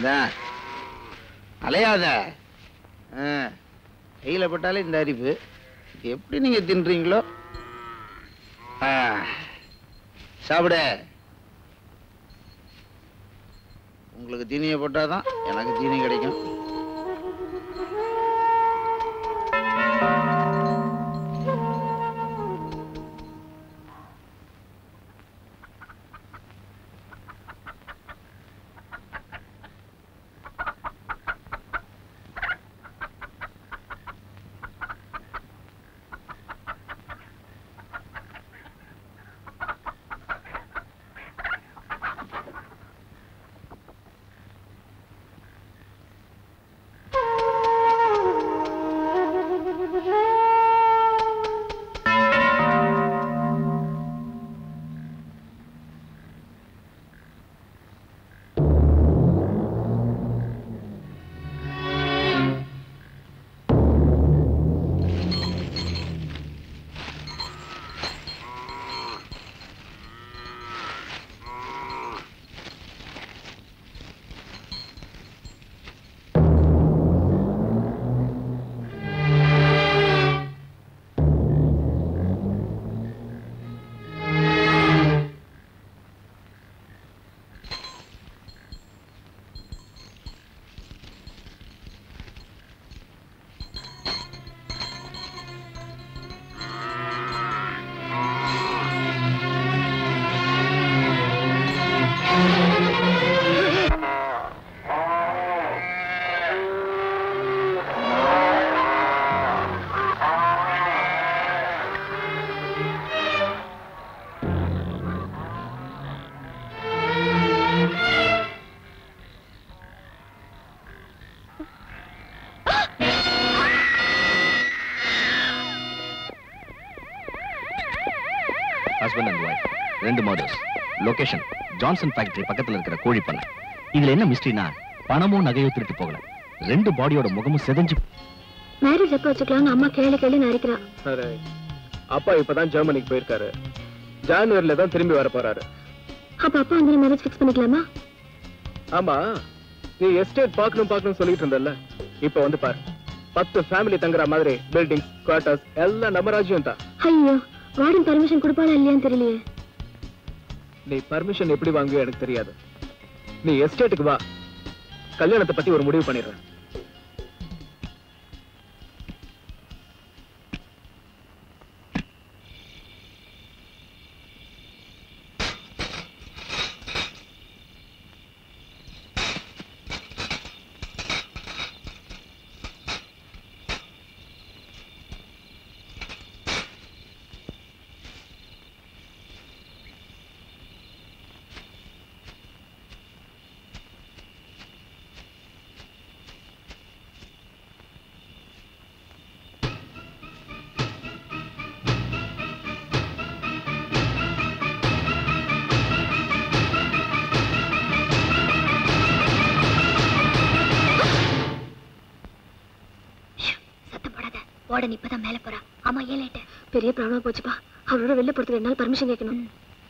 இந்தா, அலையாத ஆ, கையில பட்டாலே இந்த அரிப்பு இது எப்படி நீங்க தின்றீங்களோ ஆ, சாப்பிட உங்களுக்கு தீனியை போட்டாதான் எனக்கு தீனி கிடைக்கும் ஹஸ்பண்ட் அண்ட் ஒய்ஃப் ரெண்டு மர்டர்ஸ் லொகேஷன் ஜான்சன் ஃபேக்டரி பக்கத்துல இருக்கிற கோழி பண்ணை இதுல என்ன மிஸ்ட்ரினா பணமோ நகையோ திருட்டு போகல ரெண்டு பாடியோட முகமும் செதஞ்சு மேரேஜ் எப்போ வச்சுக்கலாம்னு அம்மா கேளு கேளு நரிக்கிறா அரே அப்பா இப்பதான் ஜெர்மனிக்கு போயிருக்காரு ஜானுவரில தான் திரும்பி வர போறாரு அப்ப அப்பா அந்த மேரேஜ் ஃபிக்ஸ் பண்ணிக்கலாமா ஆமா நீ எஸ்டேட் பார்க்கணும் பார்க்கணும் சொல்லிட்டு இருந்தல்ல இப்ப வந்து பாரு பத்து ஃபேமிலி தங்குற மாதிரி பில்டிங்ஸ் குவார்டர்ஸ் எல்லாம் நம்ம ராஜ்யம் தான் ஐயோ வார்டன் பர்மிஷன் கொடுப்பாளா இல்லையான்னு தெரியலையே நீ பர்மிஷன் எப்படி வாங்குவியோ எனக்கு தெரியாது நீ எஸ்டேட்டுக்கு வா கல்யாணத்தை பத்தி ஒரு முடிவு பண்ணிடுறேன் சத்தம் போடாத வார்டன் இப்பதான் மேல போறா ஆமா ஏன் லேட்டு பெரிய ப்ராப்ளம் போச்சுப்பா அவரோட வெளில போறதுக்கு ரெண்டு நாள் பர்மிஷன் கேட்கணும்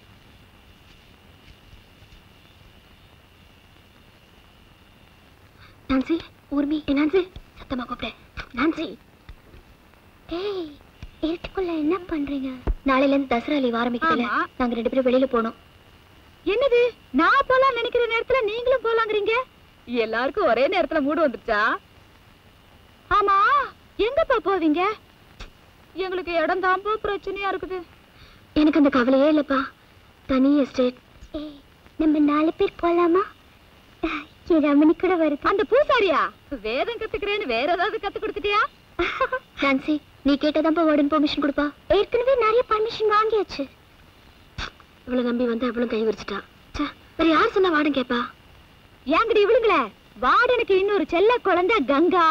நான்சி ஊர்மி ஏ நான்சி சத்தமா கூப்பிடு நான்சி ஏய் இருட்டுக்குள்ள என்ன பண்றீங்க நாளையில இருந்து தசரா லீவ் ஆரம்பிக்குதுல ஆமா. நாங்க ரெண்டு பேரும் வெளியில போனோம் என்னது நான் போலாம் நினைக்கிற நேரத்துல நீங்களும் போலாங்கிறீங்க எல்லாருக்கும் ஒரே நேரத்துல மூடு வந்துருச்சா ஆமா எங்கப்பா போவீங்க எங்களுக்கு இடம் தான்ப்பா பிரச்சனையா இருக்குது எனக்கு அந்த கவலையே இல்லப்பா தனி எஸ்டேட் ஏய் நம்ம நாலு பேர் போலாமா என் ரமணி கூட வருது அந்த பூசாரியா வேதம் கத்துக்கிறேன்னு வேற ஏதாவது கத்து கொடுத்துட்டியா நான்சி நீ கேட்டதான்ப்பா வார்டன் பெர்மிஷன் கொடுப்பா ஏற்கனவே நிறைய பர்மிஷன் வாங்கியாச்சு இவ்வளவு நம்பி வந்து அவ்வளவு கை விரிச்சிட்டா ச்சே, வேற யார் சொன்னா வார்டன் கேப்பா ஏங்கடி இவளுங்கள வார்டனுக்கு இன்னொரு செல்ல குழந்தை கங்கா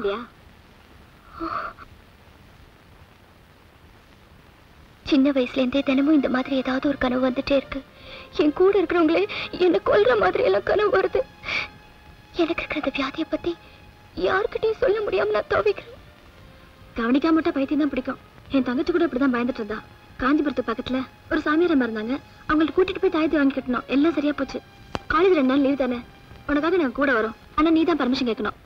இல்லையா சின்ன வயசுல இருந்தே தினமும் இந்த மாதிரி ஏதாவது ஒரு கனவு வந்துட்டே இருக்கு என் கூட இருக்கிறவங்களே என்ன கொல்ற மாதிரி எல்லாம் கனவு வருது எனக்கு இருக்கிற இந்த வியாதியை பத்தி யாருக்கிட்டையும் சொல்ல முடியாம நான் தவிக்கிறேன் கவனிக்காம மட்டும் பைத்தியம் தான் பிடிக்கும் என் தங்கச்சி கூட இப்படிதான் பயந்துட்டு இருந்தா காஞ்சிபுரத்து பக்கத்துல ஒரு சாமியார் அம்மா இருந்தாங்க அவங்கள்ட்ட கூட்டிட்டு போய் தாயத்தை வாங்கி கட்டணும் எல்லாம் சரியா போச்சு காலேஜ் ரெண்டு நாள் லீவ் தானே உனக்காக நான் கூட வரோம் ஆனா நீ தான் பர்மிஷன் கேட்கணும்